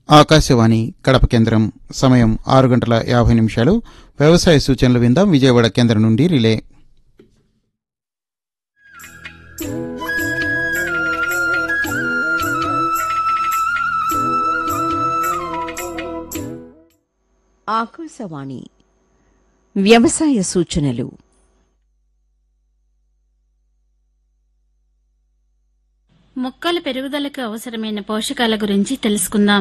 ఆకాశవాణి కడప కేంద్రం సమయం ఆరు గంటల యాభై నిమిషాలు వ్యవసాయ సూచనలు విందాం విజయవాడ కేంద్రం నుండి రిలే ఆకాశవాణి వ్యవసాయ సూచనలు మొక్కల పెరుగుదలకు అవసరమైన పోషకాల గురించి తెలుసుకుందాం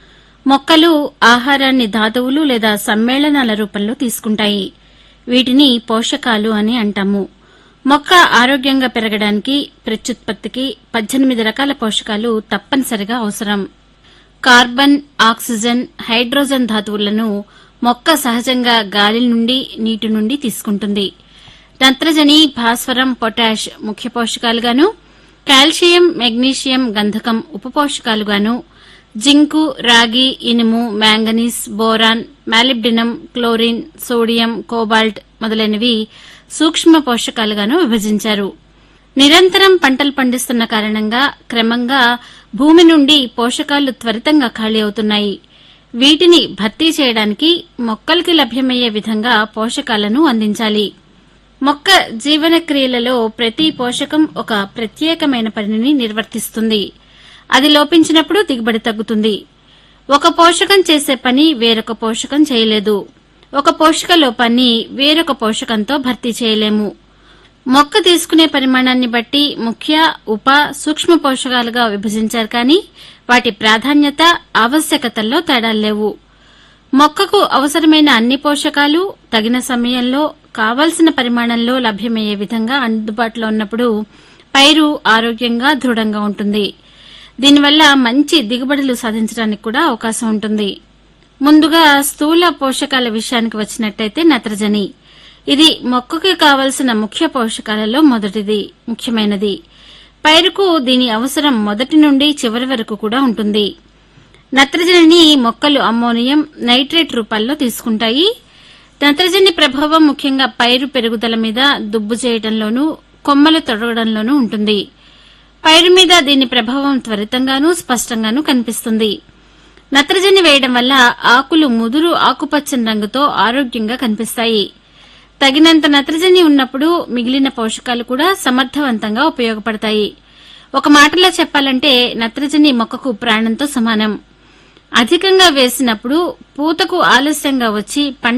మొక్కలు ఆహారాన్ని ధాతువులు లేదా సమ్మేళనాల రూపంలో తీసుకుంటాయి వీటిని పోషకాలు అని అంటాము మొక్క ఆరోగ్యంగా పెరగడానికి ప్రత్యుత్పత్తికి పద్దెనిమిది రకాల పోషకాలు తప్పనిసరిగా అవసరం కార్బన్ ఆక్సిజన్ హైడ్రోజన్ ధాతువులను మొక్క సహజంగా గాలి నుండి నీటి నుండి తీసుకుంటుంది నత్రజని భాస్వరం పొటాష్ ముఖ్య పోషకాలుగాను కాల్షియం మెగ్నీషియం గంధకం ఉపపోషకాలుగాను జింకు రాగి ఇనుము manganese boron molybdenum chlorine sodium cobalt మొదలైనవి సూక్ష్మ పోషకాలుగాను విభజించారు నిరంతరం పంటలు పండిస్తున్న కారణంగా క్రమంగా భూమి నుండి పోషకాలు త్వరితంగా ఖాళీ అవుతున్నాయి వీటిని భర్తీ చేయడానికి మొక్కలకి లభ్యమయ్యే విధంగా పోషకాలను అందించాలి మొక్క జీవన క్రియలలో ప్రతి పోషకం ఒక ప్రత్యేకమైన పనిని నిర్వర్తిస్తుంది అది లోపించినప్పుడు దిగుబడి తగ్గుతుంది ఒక పోషకం చేసే పని వేరొక పోషకం చేయలేదు ఒక పోషక లోపాన్ని వేరొక పోషకంతో భర్తీ చేయలేము మొక్క తీసుకునే పరిమాణాన్ని బట్టి ముఖ్య ఉప సూక్ష్మ పోషకాలుగా విభజించారు కానీ వాటి ప్రాధాన్యత ఆవశ్యకతల్లో తేడాలు లేవు మొక్కకు అవసరమైన అన్ని పోషకాలు తగిన సమయంలో కావలసిన పరిమాణంలో లభ్యమయ్యే విధంగా అందుబాటులో ఉన్నప్పుడు పైరు ఆరోగ్యంగా దృఢంగా ఉంటుంది దీనివల్ల మంచి దిగుబడులు సాధించడానికి కూడా అవకాశం ఉంటుంది ముందుగా స్థూల పోషకాల విషయానికి వచ్చినట్టయితే నత్రజని ఇది మొక్కకి కావలసిన ముఖ్య పోషకాలలో మొదటిది ముఖ్యమైనది పైరుకు దీని అవసరం మొదటి నుండి చివరి వరకు కూడా ఉంటుంది నత్రజనిని మొక్కలు అమ్మోనియం నైట్రేట్ రూపాల్లో తీసుకుంటాయి నత్రజని ప్రభావం ముఖ్యంగా పైరు పెరుగుదల మీద దుబ్బు చేయడంలోనూ కొమ్మలు తొడగడంలోనూ ఉంటుంది పైరు మీద దీని ప్రభావం త్వరితంగానూ స్పష్టంగానూ కనిపిస్తుంది నత్రజని వేయడం వల్ల ఆకులు ముదురు ఆకుపచ్చని రంగుతో ఆరోగ్యంగా కనిపిస్తాయి తగినంత నత్రజని ఉన్నప్పుడు మిగిలిన పోషకాలు కూడా సమర్థవంతంగా ఉపయోగపడతాయి ఒక మాటలో చెప్పాలంటే నత్రజని మొక్కకు ప్రాణంతో సమానం అధికంగా వేసినప్పుడు పూతకు ఆలస్యంగా వచ్చి పంట